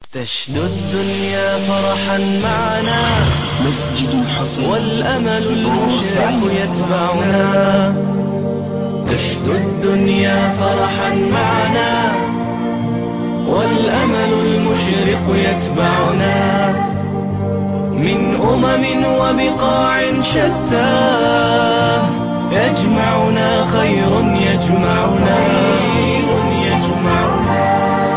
تشدو الدنيا فرحا معنا مسجد الحسين والأمل بورسعيد. المشرق يتبعنا تشدو الدنيا فرحا معنا والأمل المشرق يتبعنا من أمم وبقاع شتى يجمعنا خير يجمعنا يجمعنا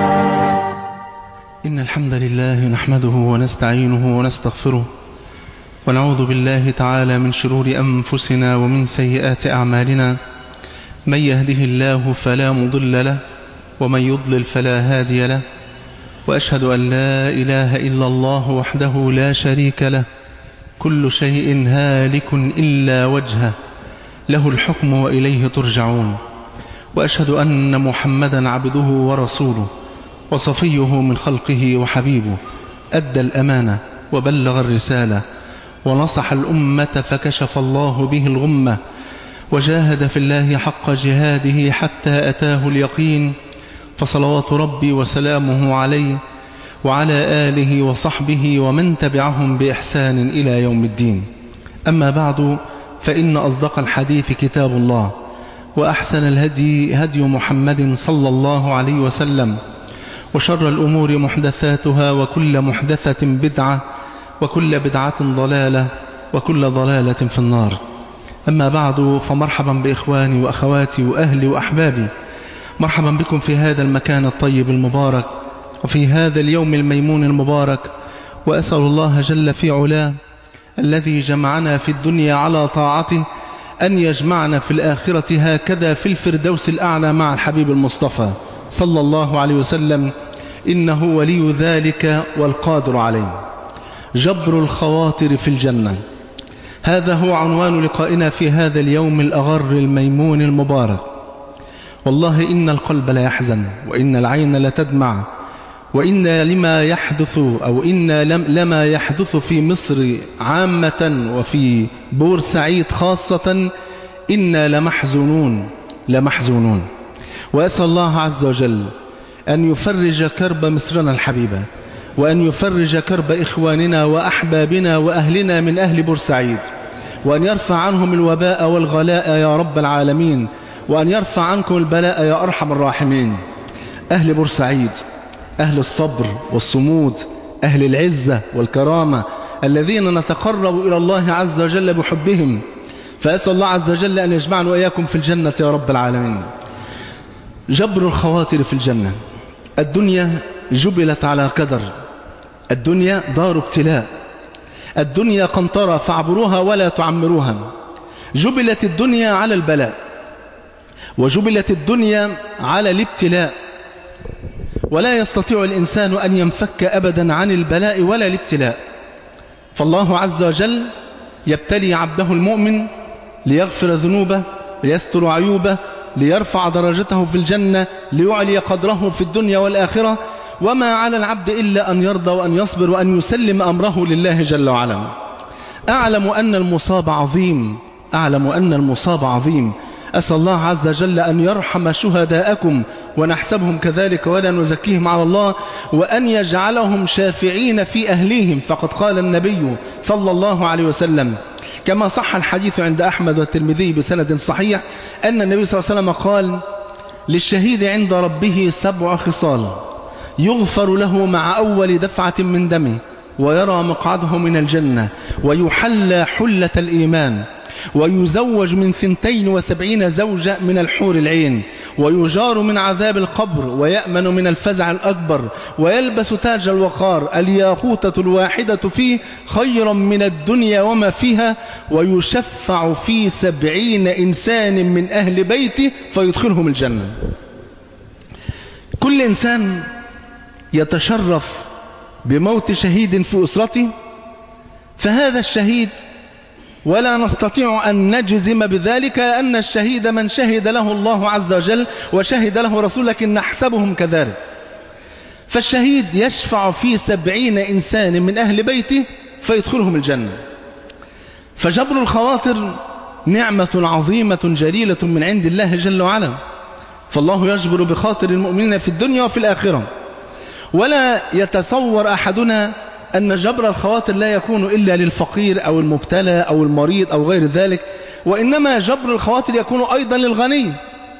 إن الحمد لله نحمده ونستعينه ونستغفره ونعوذ بالله تعالى من شرور أنفسنا ومن سيئات أعمالنا من يهده الله فلا مضل له ومن يضلل فلا هادي له وأشهد أن لا إله إلا الله وحده لا شريك له كل شيء هالك إلا وجهه له الحكم وإليه ترجعون وأشهد أن محمدا عبده ورسوله وصفيه من خلقه وحبيبه أدى الأمانة وبلغ الرسالة ونصح الأمة فكشف الله به الغمة وجاهد في الله حق جهاده حتى أتاه اليقين فصلوات ربي وسلامه عليه وعلى آله وصحبه ومن تبعهم بإحسان إلى يوم الدين أما بعد فإن أصدق الحديث كتاب الله وأحسن الهدي هدي محمد صلى الله عليه وسلم وشر الأمور محدثاتها وكل محدثة بدعة وكل بدعة ضلالة وكل ضلالة في النار أما بعد فمرحبا بإخواني وأخواتي وأهلي وأحبابي مرحبا بكم في هذا المكان الطيب المبارك وفي هذا اليوم الميمون المبارك وأسأل الله جل في علاه الذي جمعنا في الدنيا على طاعته أن يجمعنا في الآخرة هكذا في الفردوس الأعلى مع الحبيب المصطفى صلى الله عليه وسلم إنه ولي ذلك والقادر عليه جبر الخواطر في الجنة هذا هو عنوان لقائنا في هذا اليوم الأغر الميمون المبارك والله إن القلب لا يحزن وإن العين لا تدمع وإن لما يحدث أو إن لم لما يحدث في مصر عامة وفي بورسعيد خاصة إنا لمحزونون لمحزونون وأسأل الله عز وجل أن يفرج كرب مصرنا الحبيبة وأن يفرج كرب إخواننا وأحبابنا وأهلنا من أهل بورسعيد وأن يرفع عنهم الوباء والغلاء يا رب العالمين وأن يرفع عنكم البلاء يا أرحم الراحمين أهل بورسعيد أهل الصبر والصمود أهل العزة والكرامة الذين نتقرب إلى الله عز وجل بحبهم فأسأل الله عز وجل أن يجمعنا وإياكم في الجنة يا رب العالمين جبر الخواطر في الجنة الدنيا جبلت على قدر الدنيا دار ابتلاء الدنيا قنطرة فاعبروها ولا تعمروها جبلت الدنيا على البلاء وجبلت الدنيا على الابتلاء ولا يستطيع الإنسان أن ينفك أبدا عن البلاء ولا الابتلاء فالله عز وجل يبتلي عبده المؤمن ليغفر ذنوبه ليستر عيوبه ليرفع درجته في الجنة ليعلي قدره في الدنيا والآخرة وما على العبد إلا أن يرضى وأن يصبر وأن يسلم أمره لله جل وعلا أعلم أن المصاب عظيم أعلم أن المصاب عظيم أسأل الله عز وجل أن يرحم شهداءكم ونحسبهم كذلك ولا نزكيهم على الله وأن يجعلهم شافعين في أهليهم فقد قال النبي صلى الله عليه وسلم كما صح الحديث عند أحمد والترمذي بسند صحيح أن النبي صلى الله عليه وسلم قال للشهيد عند ربه سبع خصال يغفر له مع أول دفعة من دمه ويرى مقعده من الجنة ويحلى حلة الإيمان ويزوج من ثنتين وسبعين زوجة من الحور العين ويجار من عذاب القبر ويأمن من الفزع الأكبر ويلبس تاج الوقار الياقوتة الواحدة فيه خيرا من الدنيا وما فيها ويشفع في سبعين إنسان من أهل بيته فيدخلهم الجنة كل إنسان يتشرف بموت شهيد في أسرته فهذا الشهيد ولا نستطيع أن نجزم بذلك أن الشهيد من شهد له الله عز وجل وشهد له رسول لكن نحسبهم كذلك فالشهيد يشفع في سبعين إنسان من أهل بيته فيدخلهم الجنة فجبر الخواطر نعمة عظيمة جليلة من عند الله جل وعلا فالله يجبر بخاطر المؤمنين في الدنيا وفي الآخرة ولا يتصور أحدنا أن جبر الخواطر لا يكون إلا للفقير أو المبتلى أو المريض أو غير ذلك وإنما جبر الخواطر يكون أيضا للغني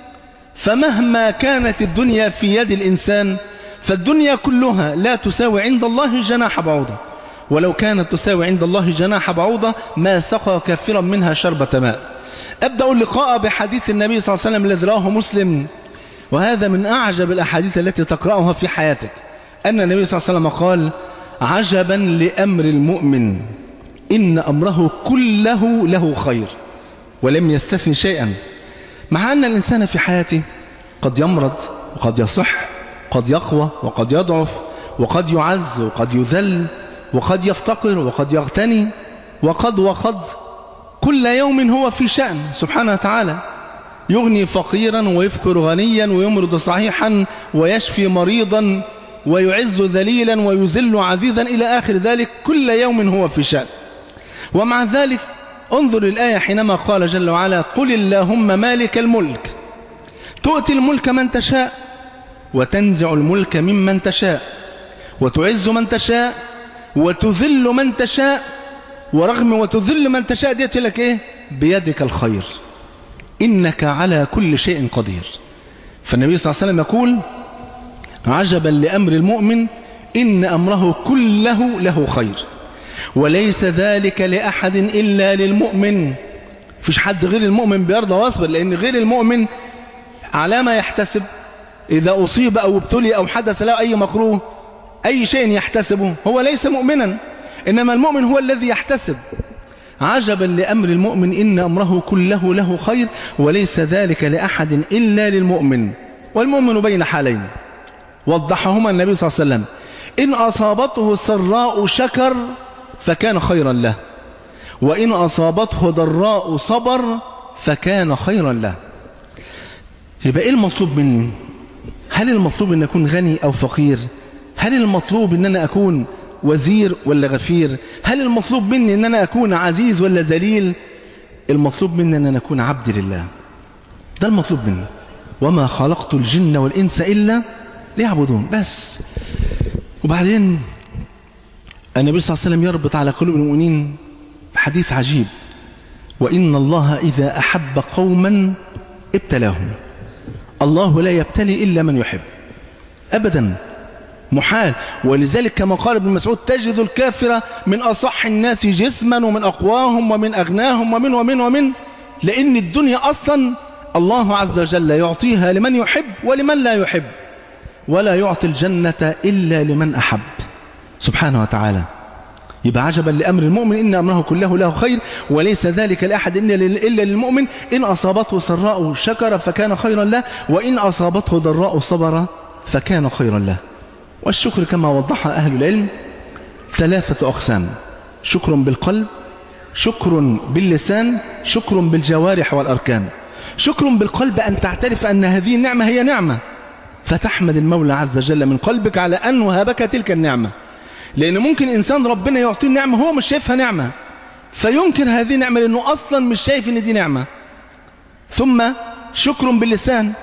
فمهما كانت الدنيا في يد الإنسان فالدنيا كلها لا تساوي عند الله جناح بعوضة ولو كانت تساوي عند الله جناح بعوضة ما سقى كافرا منها شربة ماء أبدأ اللقاء بحديث النبي صلى الله عليه وسلم الذي رواه مسلم وهذا من أعجب الأحاديث التي تقرأها في حياتك أن النبي صلى الله عليه وسلم قال عجبا لأمر المؤمن إن أمره كله له خير ولم يستثن شيئا مع أن الإنسان في حياته قد يمرض وقد يصح قد يقوى وقد يضعف وقد يعز وقد يذل وقد يفتقر وقد يغتني وقد وقد كل يوم هو في شأن سبحانه وتعالى يغني فقيرا ويفكر غنيا ويمرض صحيحا ويشفي مريضا ويعز ذليلا ويذل عزيزا إلى آخر ذلك كل يوم هو في شأن ومع ذلك انظر الآية حينما قال جل وعلا قل اللهم مالك الملك تؤتي الملك من تشاء وتنزع الملك ممن تشاء وتعز من تشاء وتذل من تشاء ورغم وتذل من تشاء ديت لك ايه بيدك الخير إنك على كل شيء قدير فالنبي صلى الله عليه وسلم يقول عجبا لأمر المؤمن إن أمره كله له خير وليس ذلك لأحد إلا للمؤمن فيش حد غير المؤمن بيرضى واصبر لأن غير المؤمن على ما يحتسب إذا أصيب أو ابتلي أو حدث له أي مكروه أي شيء يحتسبه هو ليس مؤمنا إنما المؤمن هو الذي يحتسب عجبا لأمر المؤمن إن أمره كله له خير وليس ذلك لأحد إلا للمؤمن والمؤمن بين حالين وضحهما النبي صلى الله عليه وسلم إن أصابته سراء شكر فكان خيرا له وإن أصابته ضراء صبر فكان خيرا له يبقى إيه المطلوب مني هل المطلوب أن أكون غني أو فقير هل المطلوب أن أنا أكون وزير ولا غفير هل المطلوب مني أن أنا أكون عزيز ولا ذليل المطلوب مني أن أنا أكون عبد لله ده المطلوب مني وما خلقت الجن والإنس إلا ليعبدون بس وبعدين النبي صلى الله عليه وسلم يربط على قلوب المؤمنين حديث عجيب وإن الله إذا أحب قوما ابتلاهم الله لا يبتلي إلا من يحب أبدا محال ولذلك كما قال ابن مسعود تجد الكافر من أصح الناس جسما ومن أقواهم ومن أغناهم ومن ومن ومن لأن الدنيا أصلا الله عز وجل يعطيها لمن يحب ولمن لا يحب ولا يعطي الجنة إلا لمن أحب سبحانه وتعالى يبقى عجبا لأمر المؤمن إن أمره كله له خير وليس ذلك لأحد إلا للمؤمن إن أصابته سراء شكر فكان خيرا له وإن أصابته ضراء صبر فكان خيرا له والشكر كما وضح أهل العلم ثلاثة أقسام شكر بالقلب شكر باللسان شكر بالجوارح والأركان شكر بالقلب أن تعترف أن هذه النعمة هي نعمة فتحمد المولى عز وجل من قلبك على أن وهبك تلك النعمة لأن ممكن إنسان ربنا يعطيه النعمة هو مش شايفها نعمة فينكر هذه النعمة لأنه أصلا مش شايف أن دي نعمة ثم شكر باللسان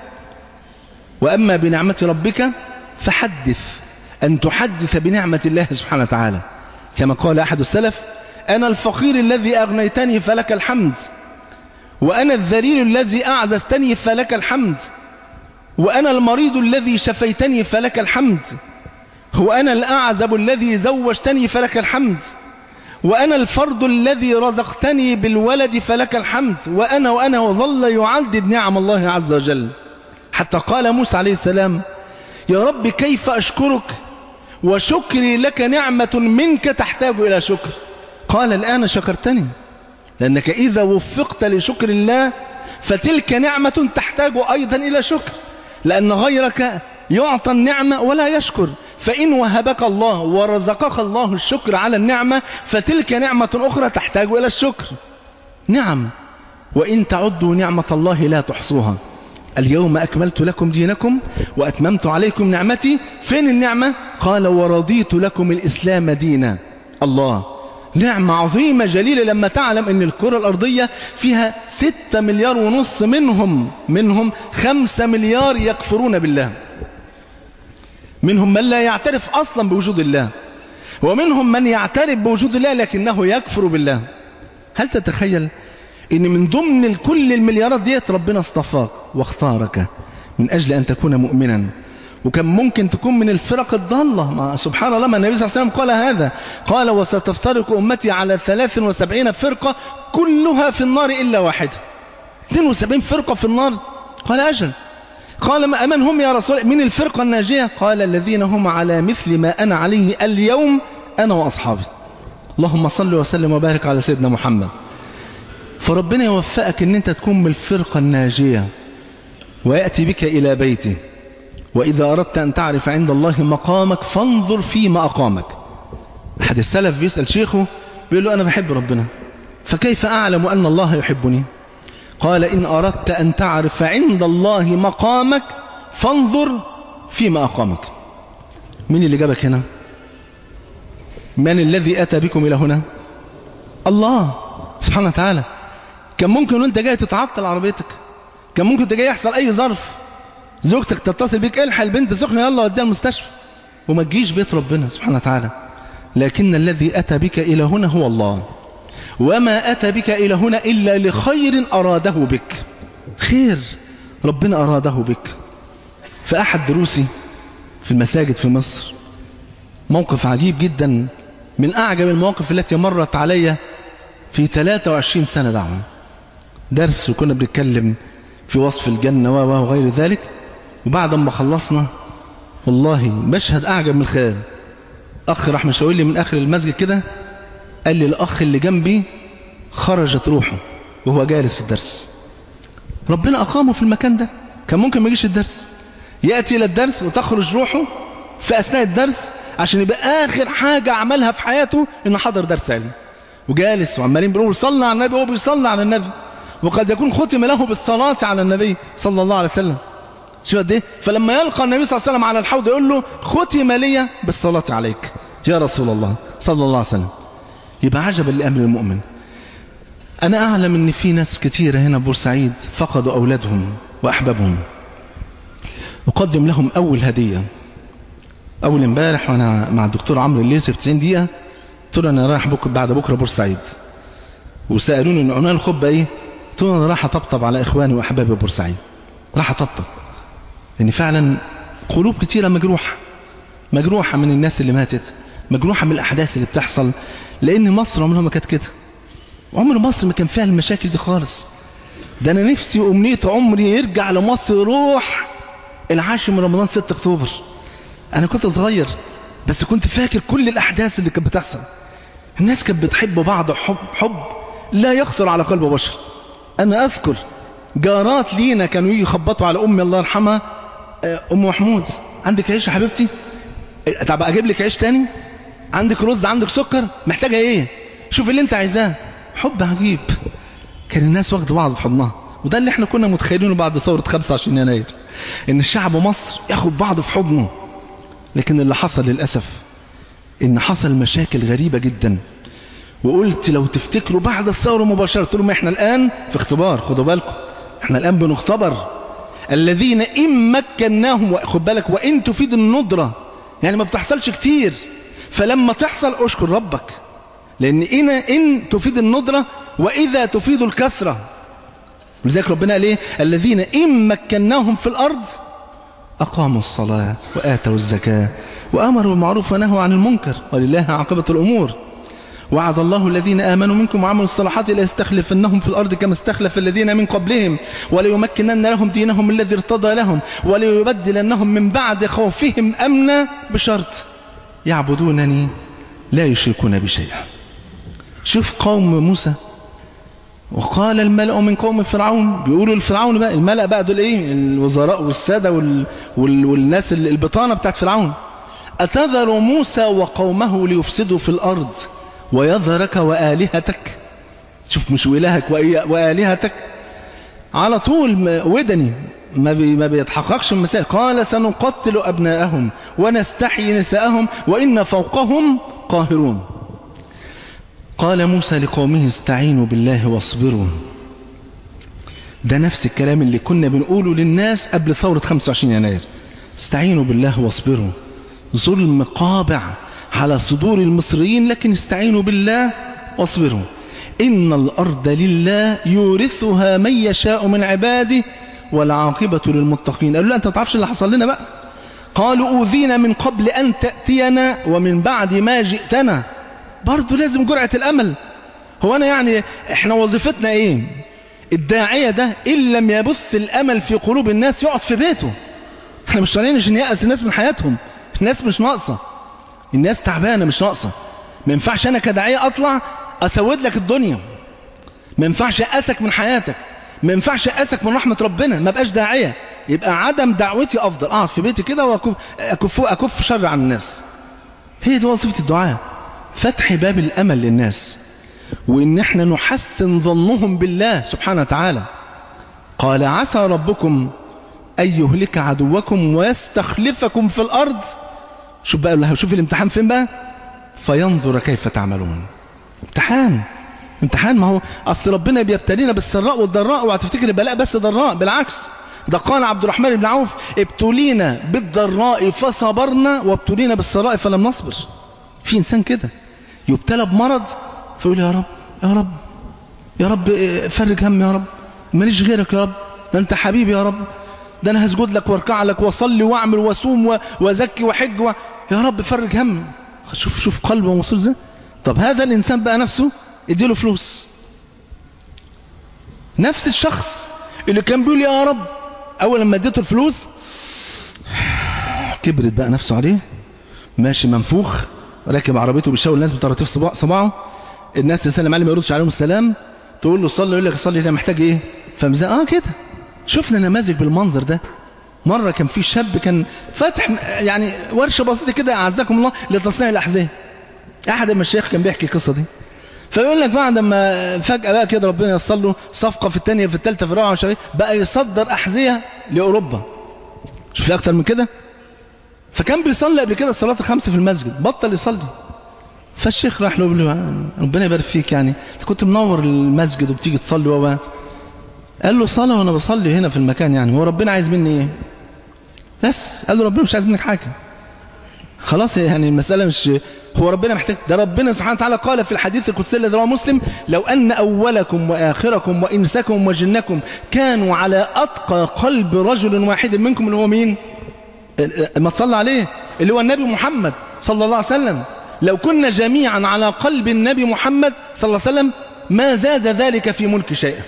وأما بنعمة ربك فحدث أن تحدث بنعمة الله سبحانه وتعالى كما قال أحد السلف أنا الفقير الذي أغنيتني فلك الحمد وأنا الذليل الذي أعززتني فلك الحمد وأنا المريض الذي شفيتني فلك الحمد وأنا الأعزب الذي زوجتني فلك الحمد وأنا الفرد الذي رزقتني بالولد فلك الحمد وأنا وأنا وظل يعدد نعم الله عز وجل حتى قال موسى عليه السلام يا رب كيف أشكرك وشكري لك نعمة منك تحتاج إلى شكر قال الآن شكرتني لأنك إذا وفقت لشكر الله فتلك نعمة تحتاج أيضا إلى شكر لأن غيرك يعطى النعمة ولا يشكر فإن وهبك الله ورزقك الله الشكر على النعمة فتلك نعمة أخرى تحتاج إلى الشكر نعم وإن تعدوا نعمة الله لا تحصوها اليوم أكملت لكم دينكم وأتممت عليكم نعمتي فين النعمة؟ قال ورضيت لكم الإسلام دينا الله نعمة عظيمة جليلة لما تعلم أن الكرة الأرضية فيها ستة مليار ونص منهم منهم خمسة مليار يكفرون بالله منهم من لا يعترف أصلا بوجود الله ومنهم من يعترف بوجود الله لكنه يكفر بالله هل تتخيل ان من ضمن كل المليارات ديت ربنا اصطفاك واختارك من اجل ان تكون مؤمنا وكان ممكن تكون من الفرق الضالة ما سبحان الله ما النبي صلى الله عليه وسلم قال هذا قال وستفترق أمتي على 73 فرقة كلها في النار إلا واحدة 72 فرقة في النار قال أجل قال ما أمن هم يا رسول من الفرقة الناجية قال الذين هم على مثل ما أنا عليه اليوم أنا وأصحابي اللهم صل وسلم وبارك على سيدنا محمد فربنا يوفقك ان انت تكون من الفرقة الناجية ويأتي بك إلى بيته وإذا أردت أن تعرف عند الله مقامك فانظر فيما أقامك أحد السلف بيسأل شيخه بيقول له أنا بحب ربنا فكيف أعلم أن الله يحبني قال إن أردت أن تعرف عند الله مقامك فانظر فيما أقامك مين اللي جابك هنا من الذي أتى بكم إلى هنا الله سبحانه وتعالى كان ممكن وانت جاي تتعطل عربيتك كان ممكن انت جاي يحصل اي ظرف زوجتك تتصل بيك الحق البنت سخنه يلا وديها المستشفى وما تجيش بيت ربنا سبحانه وتعالى لكن الذي اتى بك الى هنا هو الله وما اتى بك الى هنا الا لخير اراده بك خير ربنا اراده بك فاحد دروسي في المساجد في مصر موقف عجيب جدا من اعجب المواقف التي مرت علي في 23 سنه دعوه درس وكنا بنتكلم في وصف الجنة وغير ذلك وبعد ما خلصنا والله مشهد أعجب من الخيال أخ راح مشاور لي من آخر المسجد كده قال لي الأخ اللي جنبي خرجت روحه وهو جالس في الدرس ربنا أقامه في المكان ده كان ممكن ما يجيش الدرس يأتي إلى الدرس وتخرج روحه في أثناء الدرس عشان يبقى آخر حاجة عملها في حياته إنه حضر درس علم وجالس وعمالين بيقولوا صلى على النبي وهو بيصلى على النبي وقد يكون ختم له بالصلاة على النبي صلى الله عليه وسلم شو قد ايه فلما يلقى النبي صلى الله عليه وسلم على الحوض يقول له ختم لي بالصلاة عليك يا رسول الله صلى الله عليه وسلم يبقى عجبا لأمر المؤمن أنا أعلم أن في ناس كثيرة هنا بورسعيد فقدوا أولادهم وأحبابهم أقدم لهم أول هدية أول امبارح وأنا مع الدكتور عمرو الليسي في 90 دقيقة قلت له أنا رايح بكرة بعد بكرة بورسعيد وسألوني أن عنوان الخطبة إيه قلت له أنا راح أطبطب على إخواني وأحبابي بورسعيد راح أطبطب لأن فعلا قلوب كتيرة مجروحة مجروحة من الناس اللي ماتت مجروحة من الأحداث اللي بتحصل لأن مصر عمرها ما كانت كده عمر مصر ما كان فيها المشاكل دي خالص ده أنا نفسي وأمنية عمري يرجع لمصر روح العاشر من رمضان 6 أكتوبر أنا كنت صغير بس كنت فاكر كل الأحداث اللي كانت بتحصل الناس كانت بتحب بعض حب, حب لا يخطر على قلب بشر أنا أذكر جارات لينا كانوا يجي يخبطوا على أمي الله يرحمها أم محمود عندك عيش يا حبيبتي طب أجيب لك عيش تاني عندك رز عندك سكر محتاجة إيه شوف اللي أنت عايزاه حب عجيب كان الناس واخده بعض في حضنها وده اللي احنا كنا متخيلينه بعد ثورة 25 يناير ان الشعب مصر ياخد بعضه في حضنه لكن اللي حصل للأسف ان حصل مشاكل غريبة جدا وقلت لو تفتكروا بعد الثورة مباشرة قلت لهم احنا الآن في اختبار خدوا بالكم احنا الآن بنختبر الذين إن مكناهم خد بالك وإن تفيد الندرة يعني ما بتحصلش كتير فلما تحصل أشكر ربك لأن إن, إن تفيد الندرة وإذا تفيد الكثرة ولذلك ربنا قال ايه الذين إن مكناهم في الأرض أقاموا الصلاة وآتوا الزكاة وأمروا بالمعروف ونهوا عن المنكر ولله عاقبة الأمور وعد الله الذين آمنوا منكم وعملوا الصالحات ليستخلفنهم في الأرض كما استخلف الذين من قبلهم وليمكنن لهم دينهم الذي ارتضى لهم وليبدلنهم من بعد خوفهم أمنا بشرط يعبدونني لا يشركون بشيئا شوف قوم موسى وقال الملأ من قوم فرعون بيقولوا لفرعون بقى الملأ بقى دول ايه الوزراء والسادة وال وال والناس البطانة بتاعت فرعون أتذر موسى وقومه ليفسدوا في الأرض ويذرك وآلهتك شوف مش إلهك وآلهتك على طول ودني ما, بي ما بيتحققش المسائل قال سنقتل أبناءهم ونستحيي نساءهم وإن فوقهم قاهرون قال موسى لقومه استعينوا بالله واصبروا ده نفس الكلام اللي كنا بنقوله للناس قبل ثورة 25 يناير استعينوا بالله واصبروا ظلم قابع على صدور المصريين لكن استعينوا بالله واصبروا إن الأرض لله يورثها من يشاء من عباده والعاقبة للمتقين قالوا لا أنت تعرفش اللي حصل لنا بقى قالوا أوذينا من قبل أن تأتينا ومن بعد ما جئتنا برضو لازم جرعة الأمل هو أنا يعني إحنا وظيفتنا إيه الداعية ده إن لم يبث الأمل في قلوب الناس يقعد في بيته احنا مش طالعين عشان يأس الناس من حياتهم الناس مش ناقصة الناس تعبانة مش ناقصة ما ينفعش أنا كداعية أطلع أسود لك الدنيا ما ينفعش أسك من حياتك ما ينفعش أسك من رحمة ربنا ما بقاش داعية يبقى عدم دعوتي أفضل أقعد في بيتي كده وأكف أكف, أكف شر عن الناس هي دي وظيفة الدعاء فتح باب الأمل للناس وإن احنا نحسن ظنهم بالله سبحانه وتعالى قال عسى ربكم أن يهلك عدوكم ويستخلفكم في الأرض شوف بقى شوف الامتحان فين بقى فينظر كيف تعملون امتحان امتحان ما هو أصل ربنا بيبتلينا بالسراء والضراء وهتفتكر البلاء بس ضراء بالعكس ده قال عبد الرحمن بن عوف ابتلينا بالضراء فصبرنا وابتلينا بالسراء فلم نصبر في إنسان كده يبتلى بمرض فيقول يا رب يا رب يا رب فرج هم يا رب ماليش غيرك يا رب ده انت حبيبي يا رب ده انا هسجد لك واركع لك واصلي واعمل واسوم وازكي وحج و... يا رب فرج هم شوف شوف قلبه موصول ازاي طب هذا الانسان بقى نفسه اديله فلوس نفس الشخص اللي كان بيقول يا رب اول لما اديته الفلوس كبرت بقى نفسه عليه ماشي منفوخ راكب عربيته بيشاور الناس بطراطيف صباع صباعه الناس يسلم عليه ما يردش عليهم السلام تقول له صلي يقول لك صلي ده محتاج ايه فمزا اه كده شفنا نماذج بالمنظر ده مرة كان في شاب كان فاتح يعني ورشة بسيطة كده أعزكم الله لتصنيع الأحذية أحد المشايخ كان بيحكي القصة دي فيقول لك بعد ما فجأة بقى كده ربنا يصل له صفقة في الثانية في الثالثة في الرابعة مش بقى يصدر أحذية لأوروبا شوف في أكتر من كده فكان بيصلي قبل كده الصلاة الخمسة في المسجد بطل يصلي فالشيخ راح له يقول له ربنا يبارك فيك يعني انت كنت منور المسجد وبتيجي تصلي وبقى قال له صلاة وانا بصلي هنا في المكان يعني هو ربنا عايز مني ايه بس قال له ربنا مش عايز منك حاجة خلاص يعني المسألة مش هو ربنا محتاج ده ربنا سبحانه وتعالى قال في الحديث القدسي الذي رواه مسلم لو أن أولكم وآخركم وإنسكم وجنكم كانوا على أتقى قلب رجل واحد منكم اللي هو مين ما تصلى عليه اللي هو النبي محمد صلى الله عليه وسلم لو كنا جميعا على قلب النبي محمد صلى الله عليه وسلم ما زاد ذلك في ملك شيئا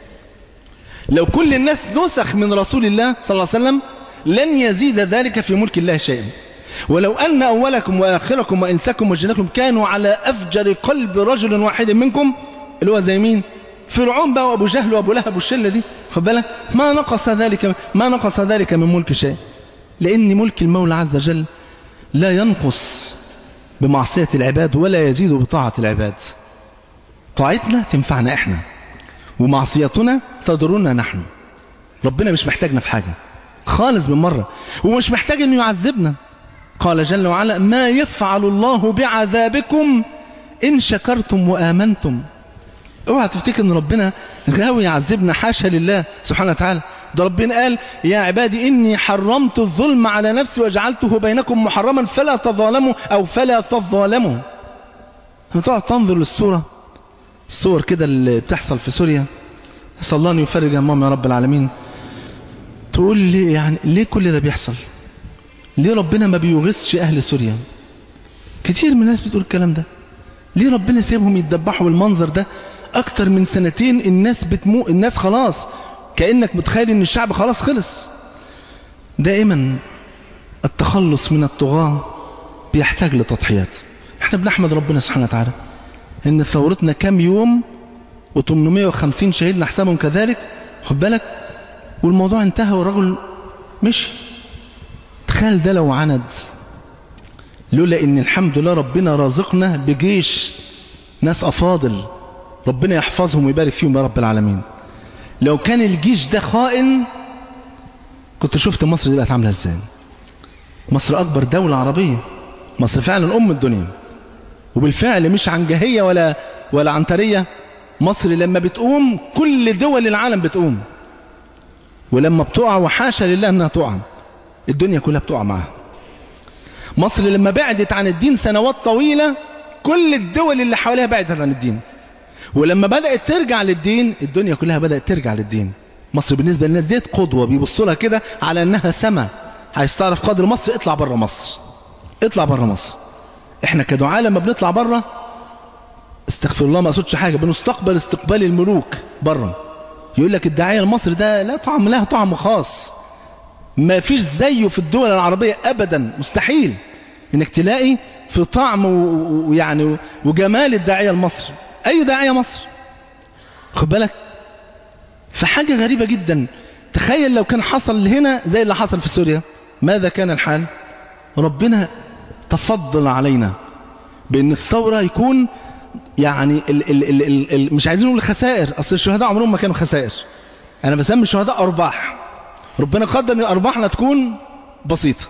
لو كل الناس نسخ من رسول الله صلى الله عليه وسلم لن يزيد ذلك في ملك الله شيئا ولو أن أولكم وآخركم وإنسكم وجنكم كانوا على أفجر قلب رجل واحد منكم اللي هو زي مين فرعون بقى وأبو جهل وأبو لهب والشلة دي خد بالك ما نقص ذلك ما نقص ذلك من ملك شيء لأن ملك المولى عز وجل لا ينقص بمعصية العباد ولا يزيد بطاعة العباد طاعتنا تنفعنا احنا ومعصيتنا تضرنا نحن ربنا مش محتاجنا في حاجة خالص بالمرة ومش محتاج انه يعذبنا قال جل وعلا ما يفعل الله بعذابكم إن شكرتم وآمنتم اوعى تفتكر ان ربنا غاوي يعذبنا حاشا لله سبحانه وتعالى ده ربنا قال يا عبادي إني حرمت الظلم على نفسي وجعلته بينكم محرما فلا تظالموا أو فلا تظالموا هتقعد تنظر للصورة الصور كده اللي بتحصل في سوريا صلى الله أن يفرج همهم يا رب العالمين تقول لي يعني ليه كل ده بيحصل ليه ربنا ما بيغثش أهل سوريا كتير من الناس بتقول الكلام ده ليه ربنا سيبهم يتدبحوا بالمنظر ده أكتر من سنتين الناس بتمو الناس خلاص كأنك متخيل ان الشعب خلاص خلص دائما التخلص من الطغاة بيحتاج لتضحيات احنا بنحمد ربنا سبحانه وتعالى ان ثورتنا كام يوم و850 شهيد نحسبهم كذلك خد بالك والموضوع انتهى والرجل مشي تخيل ده لو عند لولا ان الحمد لله ربنا رازقنا بجيش ناس افاضل ربنا يحفظهم ويبارك فيهم يا رب العالمين لو كان الجيش ده خائن كنت شفت مصر دي بقت عامله ازاي مصر اكبر دوله عربيه مصر فعلا ام الدنيا وبالفعل مش عن جهيه ولا ولا عنتريه مصر لما بتقوم كل دول العالم بتقوم ولما بتقع وحاشا لله انها تقع الدنيا كلها بتقع معاها مصر لما بعدت عن الدين سنوات طويلة كل الدول اللي حواليها بعدت عن الدين ولما بدأت ترجع للدين الدنيا كلها بدأت ترجع للدين مصر بالنسبة للناس ديت قدوة بيبصوا لها كده على انها سما عايز تعرف قدر مصر اطلع بره مصر اطلع بره مصر احنا كدعاء لما بنطلع بره استغفر الله ما اقصدش حاجه بنستقبل استقبال الملوك بره يقول لك الداعيه المصري ده لا طعم له طعم خاص ما فيش زيه في الدول العربيه ابدا مستحيل انك تلاقي في طعم ويعني وجمال الداعيه المصري اي داعيه مصر خد بالك فحاجه غريبه جدا تخيل لو كان حصل هنا زي اللي حصل في سوريا ماذا كان الحال ربنا تفضل علينا بان الثوره يكون يعني ال ال ال ال ال مش عايزين نقول خسائر اصل الشهداء عمرهم ما كانوا خسائر انا بسمي الشهداء ارباح ربنا قدر ان ارباحنا تكون بسيطه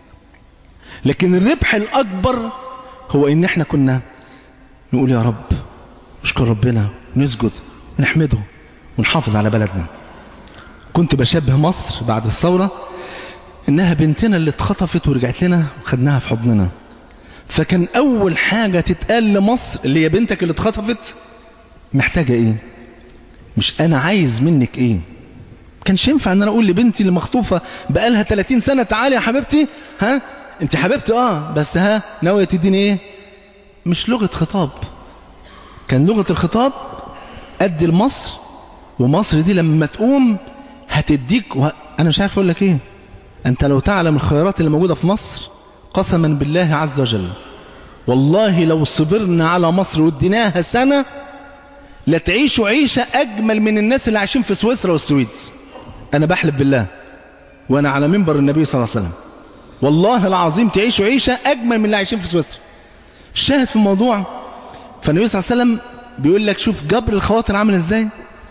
لكن الربح الاكبر هو ان احنا كنا نقول يا رب نشكر ربنا ونسجد ونحمده ونحافظ على بلدنا كنت بشبه مصر بعد الثوره انها بنتنا اللي اتخطفت ورجعت لنا وخدناها في حضننا فكان اول حاجة تتقال لمصر اللي هي بنتك اللي اتخطفت محتاجة ايه مش انا عايز منك ايه كانش ينفع ان انا اقول لبنتي اللي مخطوفة بقالها 30 سنة تعالي يا حبيبتي ها انت حبيبتي اه بس ها ناوية تديني ايه مش لغة خطاب كان لغة الخطاب ادي لمصر ومصر دي لما تقوم هتديك وه... انا مش عارف اقول لك ايه انت لو تعلم الخيارات اللي موجودة في مصر قسما بالله عز وجل والله لو صبرنا على مصر واديناها سنة لتعيشوا عيشة أجمل من الناس اللي عايشين في سويسرا والسويد أنا بحلف بالله وأنا على منبر النبي صلى الله عليه وسلم والله العظيم تعيشوا عيشة أجمل من اللي عايشين في سويسرا الشاهد في الموضوع فالنبي صلى الله عليه وسلم بيقول لك شوف جبر الخواطر عامل ازاي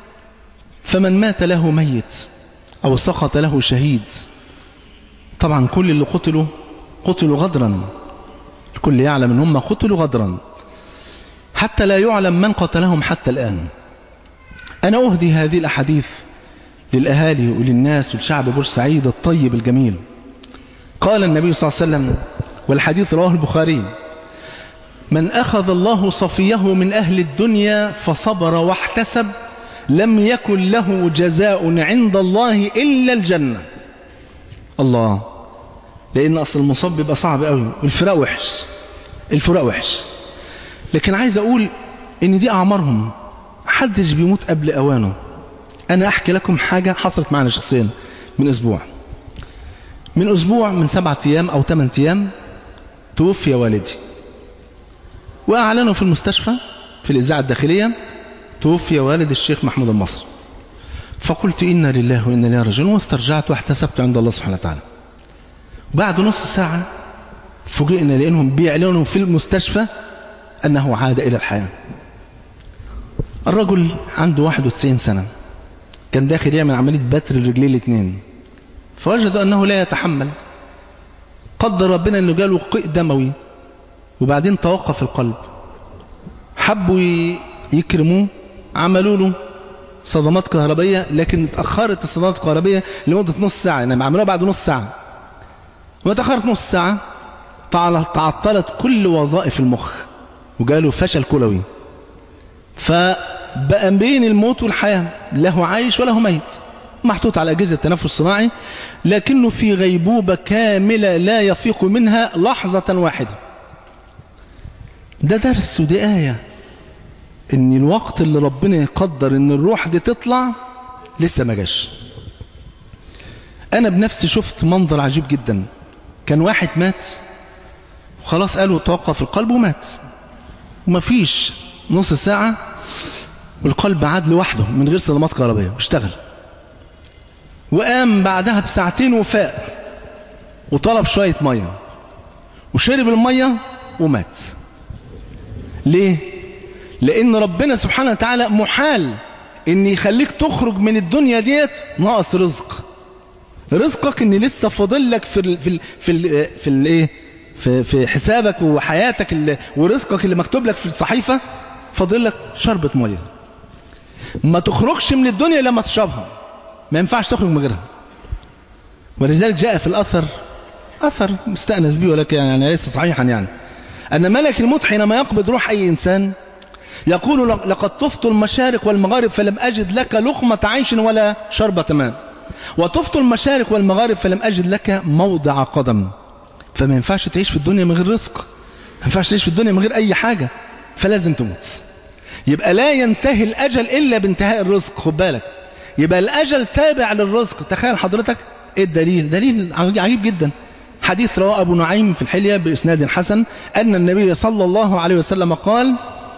فمن مات له ميت أو سقط له شهيد طبعا كل اللي قتلوا قتلوا غدرا الكل يعلم ان هم قتلوا غدرا حتى لا يعلم من قتلهم حتى الآن أنا أهدي هذه الأحاديث للأهالي وللناس ولشعب بورسعيد الطيب الجميل قال النبي صلى الله عليه وسلم والحديث رواه البخاري من أخذ الله صفيه من أهل الدنيا فصبر واحتسب لم يكن له جزاء عند الله إلا الجنة الله لأن أصل المصاب بيبقى صعب قوي والفراق وحش الفراق وحش لكن عايز أقول إن دي أعمارهم حدش بيموت قبل أوانه أنا أحكي لكم حاجة حصلت معنا شخصيا من أسبوع من أسبوع من سبعة أيام أو ثمان أيام توفي والدي وأعلنوا في المستشفى في الإذاعة الداخلية توفي والد الشيخ محمود المصري فقلت إنا لله وإنا إليه راجعون واسترجعت واحتسبت عند الله سبحانه وتعالى بعد نص ساعة فوجئنا لأنهم بيعلنوا في المستشفى أنه عاد إلى الحياة الرجل عنده 91 سنة كان داخل يعمل عملية بتر الرجلين الاثنين فوجدوا أنه لا يتحمل قدر ربنا أنه جاله قيء دموي وبعدين توقف القلب حبوا يكرموه عملوا له صدمات كهربية لكن اتأخرت الصدمات الكهربية لمدة نص ساعة يعني عملوها بعد نص ساعة وما تأخرت نص ساعة تعطلت كل وظائف المخ وجاله فشل كلوي فبقى بين الموت والحياة له عايش وله ميت محطوط على أجهزة التنفس الصناعي لكنه في غيبوبة كاملة لا يفيق منها لحظة واحدة ده درس ودي آية ان الوقت اللي ربنا يقدر ان الروح دي تطلع لسه ما جاش انا بنفسي شفت منظر عجيب جدا كان واحد مات وخلاص قالوا توقف القلب ومات ومفيش نص ساعة والقلب عاد لوحده من غير صدمات كهربية واشتغل وقام بعدها بساعتين وفاق وطلب شوية مية وشرب المية ومات ليه لان ربنا سبحانه وتعالى محال ان يخليك تخرج من الدنيا ديت ناقص رزق رزقك ان لسه فاضل لك في ال في ال في ال في الايه في, في حسابك وحياتك اللي ورزقك اللي مكتوب لك في الصحيفه فاضل لك شربة ميه ما تخرجش من الدنيا لما تشربها ما ينفعش تخرج من غيرها ولذلك جاء في الاثر أثر مستأنس به ولكن يعني ليس صحيحا يعني أن ملك الموت حينما يقبض روح أي إنسان يقول لقد طفت المشارق والمغارب فلم أجد لك لقمة عيش ولا شربة ماء وطفت المشارق والمغارب فلم أجد لك موضع قدم فما ينفعش تعيش في الدنيا من غير رزق ما ينفعش تعيش في الدنيا من غير أي حاجة فلازم تموت يبقى لا ينتهي الأجل إلا بانتهاء الرزق خد بالك يبقى الأجل تابع للرزق تخيل حضرتك إيه الدليل دليل عجيب جدا حديث رواه أبو نعيم في الحلية بإسناد حسن أن النبي صلى الله عليه وسلم قال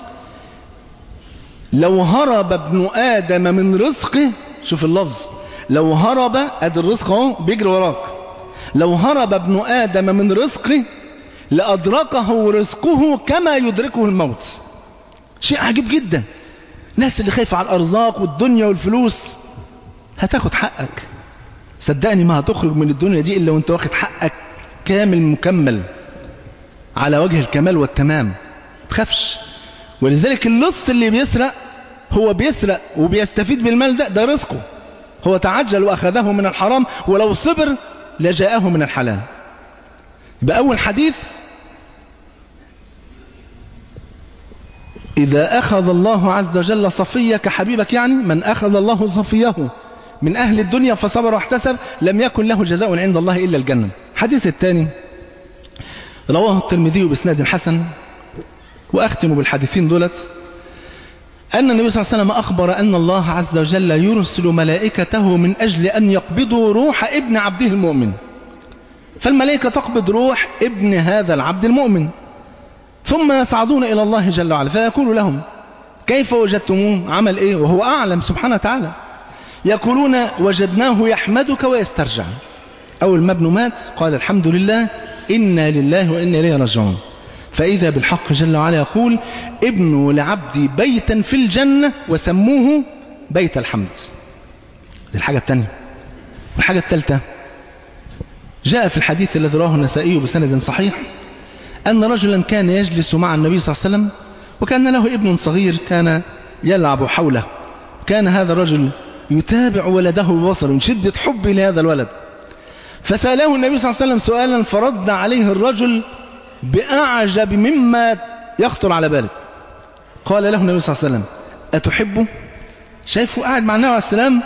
لو هرب ابن آدم من رزقه شوف اللفظ لو هرب ادي الرزق اهو بيجري وراك لو هرب ابن آدم من رزقه لأدركه رزقه كما يدركه الموت شيء عجيب جدا الناس اللي خايفة على الأرزاق والدنيا والفلوس هتاخد حقك صدقني ما هتخرج من الدنيا دي إلا وانت واخد حقك كامل مكمل على وجه الكمال والتمام تخافش ولذلك اللص اللي بيسرق هو بيسرق وبيستفيد بالمال ده ده رزقه هو تعجل وأخذه من الحرام ولو صبر لجاءه من الحلال يبقى أول حديث إذا أخذ الله عز وجل صفيك حبيبك يعني من أخذ الله صفيه من أهل الدنيا فصبر واحتسب لم يكن له جزاء عند الله إلا الجنة الحديث الثاني رواه الترمذي بإسناد حسن وأختم بالحديثين دولت أن النبي صلى الله عليه وسلم أخبر أن الله عز وجل يرسل ملائكته من أجل أن يقبضوا روح ابن عبده المؤمن فالملائكة تقبض روح ابن هذا العبد المؤمن ثم يصعدون إلى الله جل وعلا فيقول لهم كيف وجدتموه عمل إيه وهو أعلم سبحانه وتعالى يقولون وجدناه يحمدك ويسترجع أول ما ابنه مات قال الحمد لله إنا لله وإنا إليه راجعون فإذا بالحق جل وعلا يقول ابنوا لعبدي بيتا في الجنة وسموه بيت الحمد دي الحاجة الثانية والحاجة الثالثة جاء في الحديث الذي رواه النسائي بسند صحيح أن رجلا كان يجلس مع النبي صلى الله عليه وسلم وكان له ابن صغير كان يلعب حوله كان هذا الرجل يتابع ولده ببصر من شدة حبه لهذا الولد فسأله النبي صلى الله عليه وسلم سؤالا فرد عليه الرجل بأعجب مما يخطر على بالك قال له النبي صلى الله عليه وسلم أتحبه شايفه قاعد مع النبي عليه السلام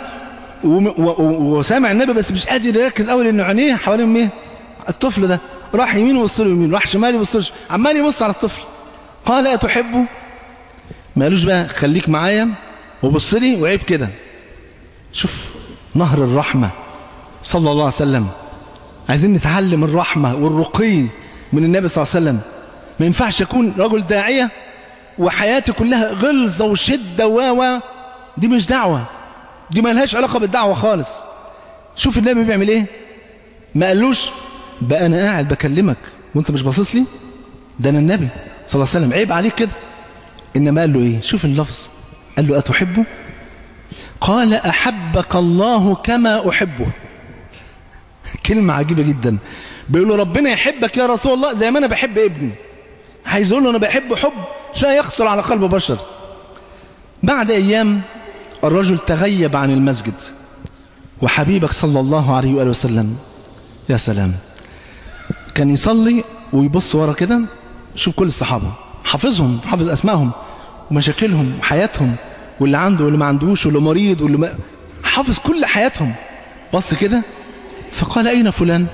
وسامع النبي بس مش قادر يركز قوي لأنه عينيه حوالين ايه الطفل ده راح يمين وبص له يمين راح شمال يبص له عمال يبص على الطفل قال أتحبه ما قالوش بقى خليك معايا وبص لي وعيب كده شوف نهر الرحمة صلى الله عليه وسلم عايزين نتعلم الرحمة والرقي من النبي صلى الله عليه وسلم ما ينفعش يكون رجل داعية وحياتي كلها غلظة وشدة و دي مش دعوة دي ما لهاش علاقة بالدعوة خالص شوف النبي بيعمل ايه ما قالوش بقى انا قاعد بكلمك وانت مش باصص لي ده انا النبي صلى الله عليه وسلم عيب عليك كده انما قال له ايه شوف اللفظ قال له اتحبه قال احبك الله كما احبه كلمة عجيبة جدا بيقول له ربنا يحبك يا رسول الله زي ما انا بحب ابني عايز يقول له انا بحب حب لا يخطر على قلب بشر بعد ايام الرجل تغيب عن المسجد وحبيبك صلى الله عليه وآله وسلم يا سلام كان يصلي ويبص ورا كده شوف كل الصحابة حافظهم حافظ أسمائهم ومشاكلهم وحياتهم واللي عنده واللي ما عندوش واللي مريض واللي ما حافظ كل حياتهم بص كده فقال أين فلان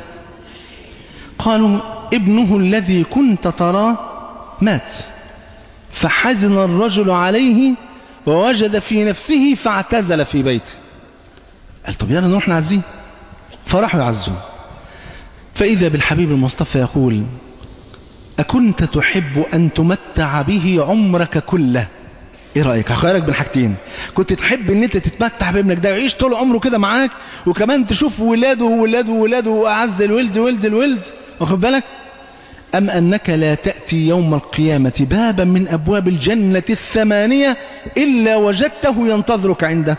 قالوا ابنه الذي كنت تراه مات فحزن الرجل عليه ووجد في نفسه فاعتزل في بيته قال طب يلا نروح نعزيه فراحوا يعزوه فإذا بالحبيب المصطفى يقول أكنت تحب أن تمتع به عمرك كله ايه رأيك هخيرك بين حاجتين كنت تحب ان انت تتمتع بابنك ده ويعيش طول عمره كده معاك وكمان تشوف ولاده وولاده وولاده واعز الولد ولد الولد واخد بالك أم أنك لا تأتي يوم القيامة بابا من أبواب الجنة الثمانية إلا وجدته ينتظرك عنده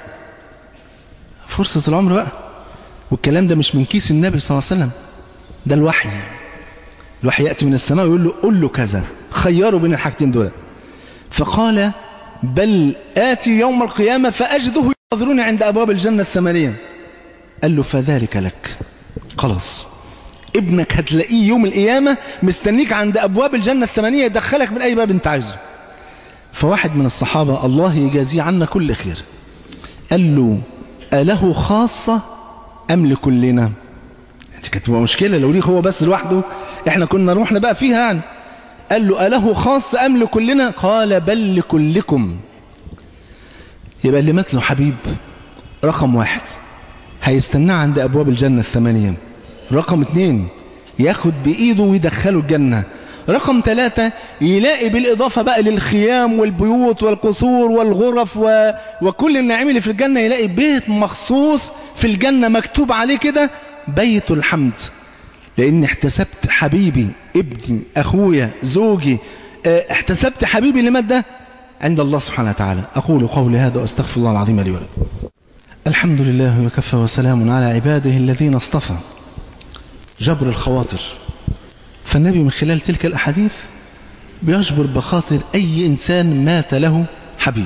فرصة العمر بقى والكلام ده مش من كيس النبي صلى الله عليه وسلم ده الوحي الوحي يأتي من السماء ويقول له قل له كذا خيروا بين الحاجتين دولت فقال بل آتي يوم القيامة فأجده ينتظروني عند أبواب الجنة الثمانية قال له فذلك لك خلاص ابنك هتلاقيه يوم القيامة مستنيك عند أبواب الجنة الثمانية يدخلك من أي باب أنت عايزه فواحد من الصحابة الله يجازيه عنا كل خير قال له أله خاصة أم لكلنا دي كانت تبقى مشكلة لو ليه هو بس لوحده احنا كنا روحنا بقى فيها يعني قال له أله خاصة أم لكلنا قال بل لكلكم يبقى اللي مات له حبيب رقم واحد هيستناه عند أبواب الجنة الثمانية رقم اتنين ياخد بإيده ويدخله الجنة رقم ثلاثة يلاقي بالإضافة بقى للخيام والبيوت والقصور والغرف و... وكل النعيم اللي في الجنة يلاقي بيت مخصوص في الجنة مكتوب عليه كده بيت الحمد لأن احتسبت حبيبي ابني أخويا زوجي اه، احتسبت حبيبي اللي مات ده عند الله سبحانه وتعالى أقول قولي هذا وأستغفر الله العظيم لي ولكم الحمد لله وكفى وسلام على عباده الذين اصطفى جبر الخواطر فالنبي من خلال تلك الأحاديث بيجبر بخاطر أي إنسان مات له حبيب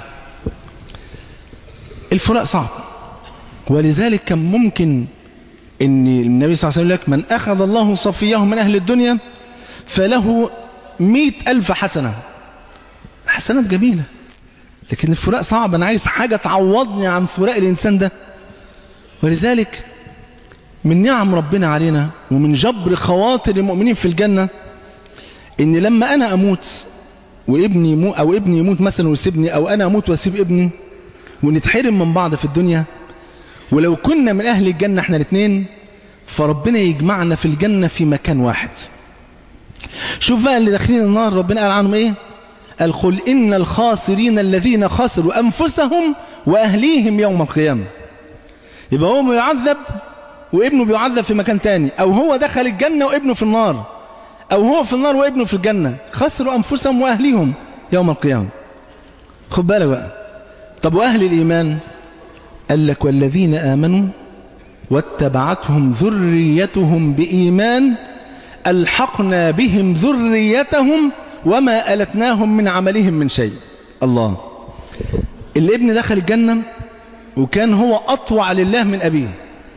الفراق صعب ولذلك كان ممكن ان النبي صلى الله عليه وسلم يقول لك من أخذ الله صفيه من أهل الدنيا فله مئة ألف حسنة حسنات جميلة لكن الفراق صعب أنا عايز حاجة تعوضني عن فراق الإنسان ده ولذلك من نعم ربنا علينا ومن جبر خواطر المؤمنين في الجنة ان لما انا اموت وابني يموت او ابني يموت مثلا ويسيبني او انا اموت واسيب ابني ونتحرم من بعض في الدنيا ولو كنا من اهل الجنة احنا الاثنين فربنا يجمعنا في الجنة في مكان واحد شوف بقى اللي داخلين النار ربنا قال عنهم ايه قال قل ان الخاسرين الذين خسروا انفسهم واهليهم يوم القيامة يبقى هو يعذب وابنه بيعذب في مكان تاني او هو دخل الجنة وابنه في النار او هو في النار وابنه في الجنة خسروا انفسهم واهليهم يوم القيامة خد بالك بقى طب واهل الايمان قال لك والذين امنوا واتبعتهم ذريتهم بايمان الحقنا بهم ذريتهم وما ألتناهم من عملهم من شيء الله الابن دخل الجنة وكان هو أطوع لله من أبيه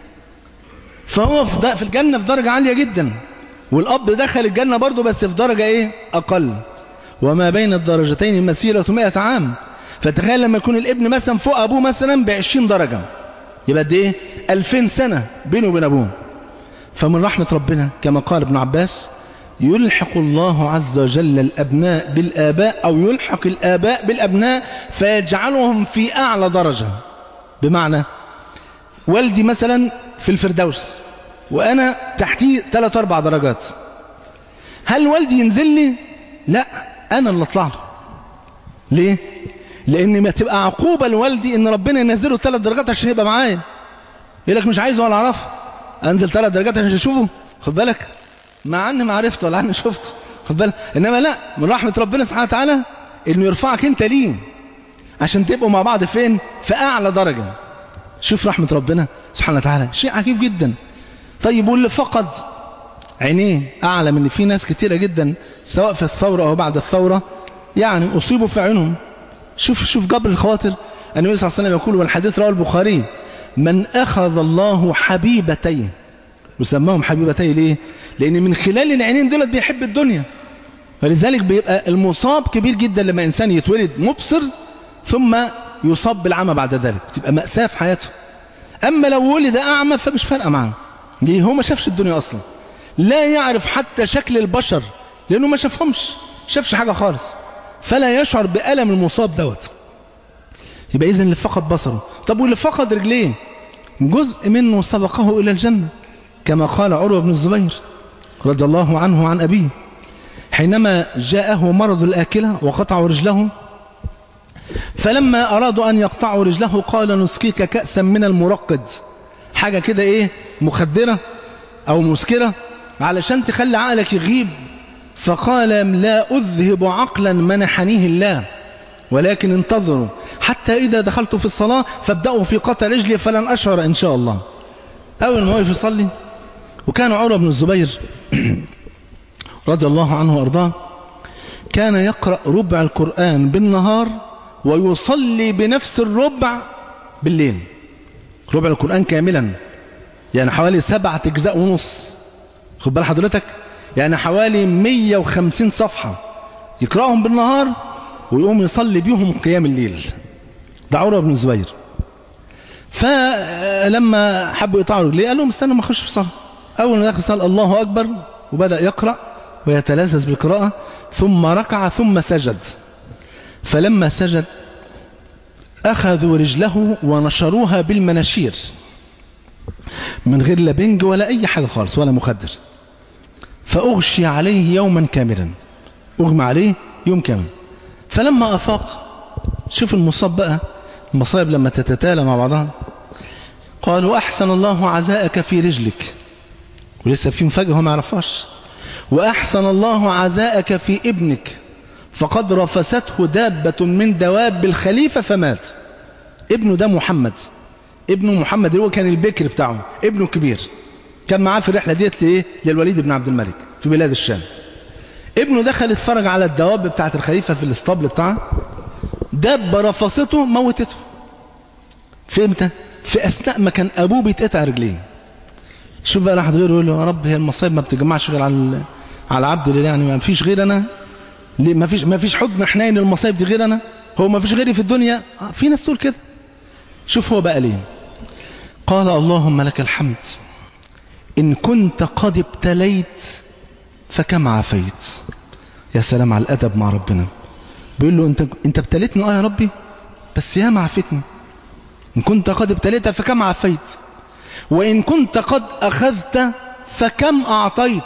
فهو في في الجنة في درجة عالية جدا والأب دخل الجنة برضه بس في درجة إيه أقل وما بين الدرجتين مسيرة مئة عام فتخيل لما يكون الابن مثلا فوق أبوه مثلا بعشرين درجة يبقى قد إيه ألفين سنة بينه وبين أبوه فمن رحمة ربنا كما قال ابن عباس يلحق الله عز وجل الأبناء بالآباء أو يلحق الآباء بالأبناء فيجعلهم في أعلى درجة بمعنى والدي مثلا في الفردوس وأنا تحتيه ثلاث أربع درجات هل والدي ينزل لي؟ لا أنا اللي أطلع له ليه؟ لأن ما تبقى عقوبة لوالدي إن ربنا ينزله ثلاث درجات عشان يبقى معايا يقول لك مش عايزه ولا أعرفه أنزل ثلاث درجات عشان أشوفه خد بالك مع عني ما عرفته ولا عني شفته خد بالك إنما لا من رحمة ربنا سبحانه وتعالى إنه يرفعك أنت ليه عشان تبقوا مع بعض فين في أعلى درجة شوف رحمة ربنا سبحانه وتعالى شيء عجيب جدا طيب واللي فقد عينيه أعلم إن في ناس كتيرة جدا سواء في الثورة أو بعد الثورة يعني أصيبوا في عينهم شوف شوف جبر الخواطر النبي صلى الله عليه وسلم يقول والحديث رواه البخاري من أخذ الله حبيبتين وسماهم حبيبتين ليه؟ لأن من خلال العينين دولت بيحب الدنيا ولذلك بيبقى المصاب كبير جدا لما إنسان يتولد مبصر ثم يصاب بالعمى بعد ذلك تبقى مأساة في حياته أما لو ولد أعمى فمش فارقة معاه ليه هو ما شافش الدنيا أصلا لا يعرف حتى شكل البشر لأنه ما شافهمش شافش حاجة خالص فلا يشعر بألم المصاب دوت يبقى إذن اللي فقد بصره طب واللي فقد رجليه جزء منه سبقه إلى الجنة كما قال عروة بن الزبير رضي الله عنه عن أبيه حينما جاءه مرض الآكلة وقطعوا رجله فلما أرادوا أن يقطعوا رجله قال نسقيك كأسا من المرقد حاجة كده إيه مخدرة أو مسكرة علشان تخلي عقلك يغيب فقال لا أذهب عقلا منحنيه الله ولكن انتظروا حتى إذا دخلت في الصلاة فابدأوا في قطع رجلي فلن أشعر إن شاء الله أول ما وقف يصلي وكان عروة بن الزبير رضي الله عنه وأرضاه كان يقرأ ربع القرآن بالنهار ويصلي بنفس الربع بالليل ربع القرآن كاملا يعني حوالي سبعة أجزاء ونص خد بال حضرتك يعني حوالي 150 صفحة يقرأهم بالنهار ويقوم يصلي بيهم قيام الليل ده عروة بن الزبير فلما حبوا يقطعوا رجليه قال لهم استنوا ما اخش في صلاه اول ما دخل صلاه الله اكبر وبدا يقرا ويتلذذ بالقراءه ثم ركع ثم سجد فلما سجد اخذوا رجله ونشروها بالمناشير من غير لا بنج ولا اي حاجه خالص ولا مخدر فاغشي عليه يوما كاملا اغمى عليه يوم كامل فلما افاق شوف المصاب بقى المصائب لما تتتالى مع بعضها قالوا أحسن الله عزاءك في رجلك ولسه في مفاجأة هو ما يعرفهاش وأحسن الله عزاءك في ابنك فقد رفسته دابة من دواب الخليفة فمات ابنه ده محمد ابنه محمد اللي هو كان البكر بتاعه ابنه كبير كان معاه في الرحلة ديت لإيه للوليد بن عبد الملك في بلاد الشام ابنه دخل اتفرج على الدواب بتاعت الخليفة في الاسطبل بتاعه دابة رفصته موتته في امتى في اثناء ما كان ابوه بيتقطع رجليه شوف بقى واحد غيره يقول له يا رب هي المصايب ما بتجمعش غير على على عبد الله يعني ما فيش غير انا ليه ما فيش ما فيش حضن حنين المصايب دي غير انا هو ما فيش غيري في الدنيا آه في ناس تقول كده شوف هو بقى ليه قال اللهم لك الحمد ان كنت قد ابتليت فكم عافيت يا سلام على الادب مع ربنا بيقول له انت انت ابتليتني اه يا ربي بس يا ما عافتني ان كنت قد ابتليت فكم عافيت وان كنت قد اخذت فكم اعطيت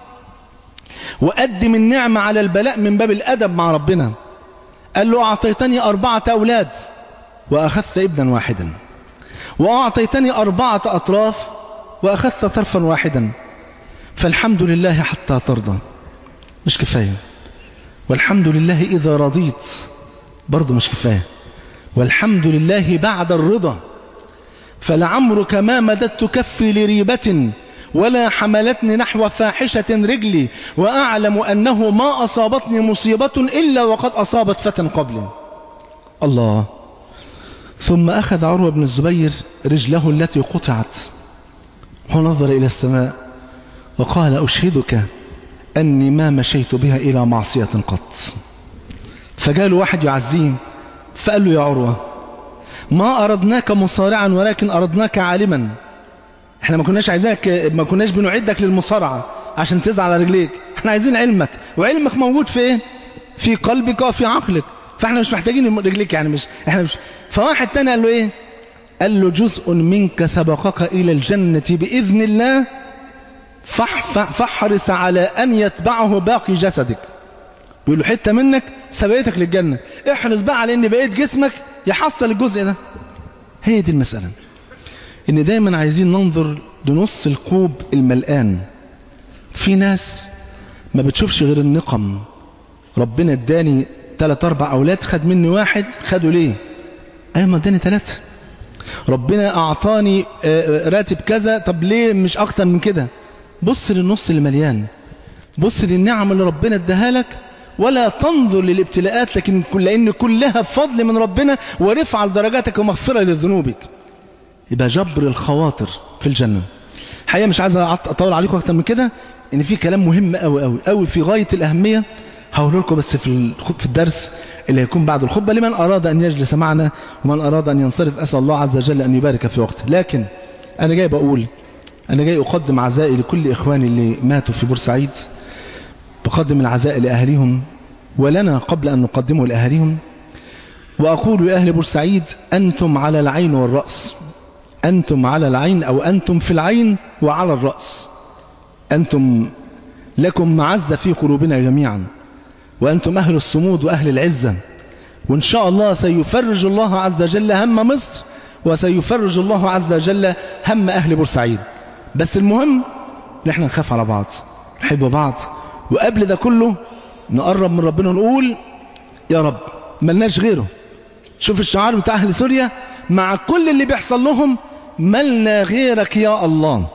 وقدم النعمة على البلاء من باب الادب مع ربنا قال له اعطيتني اربعة اولاد واخذت ابنا واحدا واعطيتني اربعة اطراف واخذت طرفا واحدا فالحمد لله حتى ترضى مش كفايه والحمد لله إذا رضيت برضه مش كفاية والحمد لله بعد الرضا فلعمرك ما مددت كفي لريبة ولا حملتني نحو فاحشة رجلي وأعلم أنه ما أصابتني مصيبة إلا وقد أصابت فتى قبلي الله ثم أخذ عروة بن الزبير رجله التي قطعت ونظر إلى السماء وقال أشهدك أني ما مشيت بها إلى معصية قط فجاء له واحد يعزيه فقال له يا عروة ما أردناك مصارعا ولكن أردناك عالما احنا ما كناش عايزينك ما كناش بنعدك للمصارعة عشان تزعل على رجليك احنا عايزين علمك وعلمك موجود في ايه في قلبك وفي عقلك فاحنا مش محتاجين رجليك يعني مش احنا مش فواحد تاني قال له ايه قال له جزء منك سبقك إلى الجنة بإذن الله فاحرص على أن يتبعه باقي جسدك بيقول له حتة منك سبقتك للجنة احرص بقى على أن بقيت جسمك يحصل الجزء ده هي دي المسألة إن دايما عايزين ننظر لنص الكوب الملآن في ناس ما بتشوفش غير النقم ربنا اداني ثلاث أربع أولاد خد مني واحد خدوا ليه أيوة ما اداني ثلاثة ربنا أعطاني راتب كذا طب ليه مش أكتر من كده بص للنص اللي مليان بص للنعم اللي ربنا اداها لك ولا تنظر للابتلاءات لكن لأن كلها فضل من ربنا ورفع درجاتك ومغفرة لذنوبك يبقى جبر الخواطر في الجنة الحقيقة مش عايز أطول عليكم أكتر من كده إن في كلام مهم أوي أوي أوي في غاية الأهمية هقول لكم بس في في الدرس اللي هيكون بعد الخطبة لمن أراد أن يجلس معنا ومن أراد أن ينصرف أسأل الله عز وجل أن يبارك في وقته لكن أنا جاي بقول أنا جاي أقدم عزائي لكل إخواني اللي ماتوا في بورسعيد بقدم العزاء لأهلهم ولنا قبل أن نقدمه لأهلهم وأقول لأهل بورسعيد أنتم على العين والرأس أنتم على العين أو أنتم في العين وعلى الرأس أنتم لكم معزة في قلوبنا جميعا وأنتم أهل الصمود وأهل العزة وإن شاء الله سيفرج الله عز وجل هم مصر وسيفرج الله عز وجل هم أهل بورسعيد بس المهم ان احنا نخاف على بعض نحب بعض وقبل ده كله نقرب من ربنا ونقول يا رب ملناش غيره شوف الشعار بتاع أهل سوريا مع كل اللي بيحصل لهم ملنا غيرك يا الله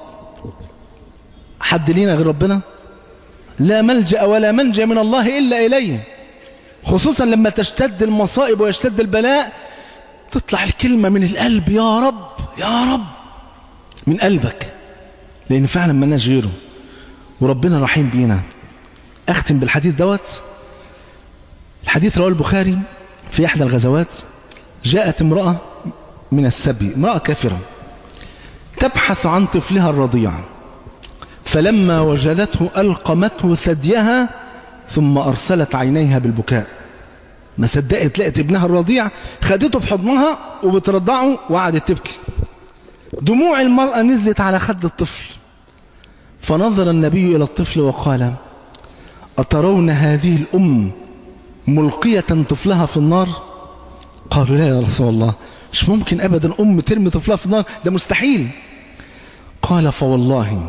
حد لينا غير ربنا لا ملجأ ولا منجأ من الله إلا إليه خصوصا لما تشتد المصائب ويشتد البلاء تطلع الكلمة من القلب يا رب يا رب من قلبك لأن فعلا ملناش غيره وربنا رحيم بينا أختم بالحديث دوت الحديث رواه البخاري في إحدى الغزوات جاءت امرأة من السبي امرأة كافرة تبحث عن طفلها الرضيع فلما وجدته ألقمته ثديها ثم أرسلت عينيها بالبكاء ما صدقت لقت ابنها الرضيع خدته في حضنها وبترضعه وقعدت تبكي دموع المرأة نزلت على خد الطفل فنظر النبي إلى الطفل وقال أترون هذه الأم ملقية طفلها في النار قالوا لا يا رسول الله مش ممكن أبدا أم ترمي طفلها في النار ده مستحيل قال فوالله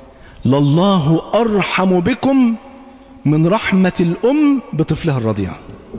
لله أرحم بكم من رحمة الأم بطفلها الرضيع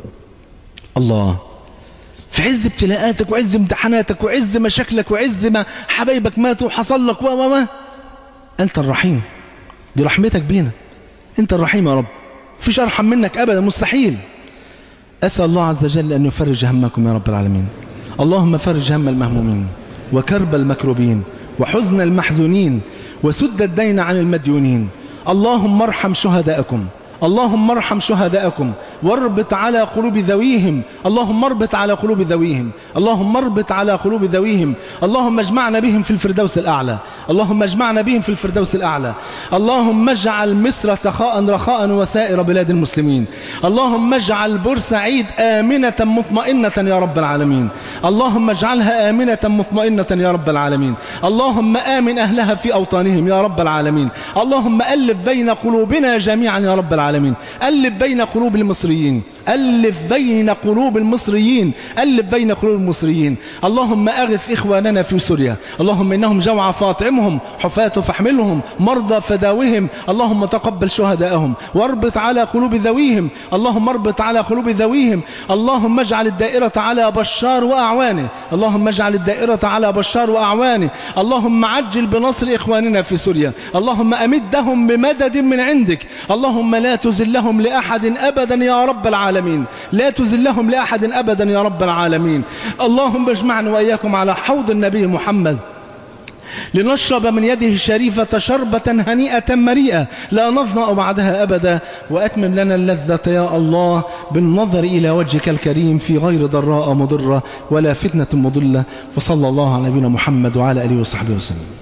الله في عز ابتلاءاتك وعز امتحاناتك وعز مشاكلك وعز ما حبايبك ماتوا وحصل لك و و أنت الرحيم دي رحمتك بينا أنت الرحيم يا رب فيش أرحم منك أبدا مستحيل أسأل الله عز وجل أن يفرج همكم يا رب العالمين اللهم فرج هم المهمومين وكرب المكروبين وحزن المحزونين وسد الدين عن المديونين اللهم ارحم شهداءكم اللهم ارحم شهداءكم واربط على قلوب ذويهم اللهم اربط على قلوب ذويهم اللهم اربط على قلوب ذويهم اللهم اجمعنا بهم في الفردوس الأعلى اللهم اجمعنا بهم في الفردوس الأعلى اللهم اجعل مصر سخاء رخاء وسائر بلاد المسلمين اللهم اجعل بورسعيد آمنة مطمئنة يا رب العالمين اللهم اجعلها آمنة مطمئنة يا رب العالمين اللهم آمن أهلها في أوطانهم يا رب العالمين اللهم ألف بين قلوبنا جميعا يا رب العالمين ألف بين قلوب المصريين ألف بين قلوب المصريين ألف بين قلوب المصريين اللهم أغث إخواننا في سوريا اللهم إنهم جوع فاطعمهم حفاة فاحملهم مرضى فداوهم اللهم تقبل شهداءهم واربط على قلوب ذويهم اللهم اربط على قلوب ذويهم اللهم اجعل الدائرة على بشار وأعوانه اللهم اجعل الدائرة على بشار وأعوانه اللهم عجل بنصر إخواننا في سوريا اللهم أمدهم بمدد من عندك اللهم لا تزلهم لأحد أبدا يا رب العالمين لا تزلهم لأحد أبدا يا رب العالمين اللهم اجمعنا وإياكم على حوض النبي محمد لنشرب من يده الشريفة شربة هنيئة مريئة لا نظمأ بعدها أبدا وأتمم لنا اللذة يا الله بالنظر إلى وجهك الكريم في غير ضراء مضرة ولا فتنة مضلة وصلى الله على نبينا محمد وعلى آله وصحبه وسلم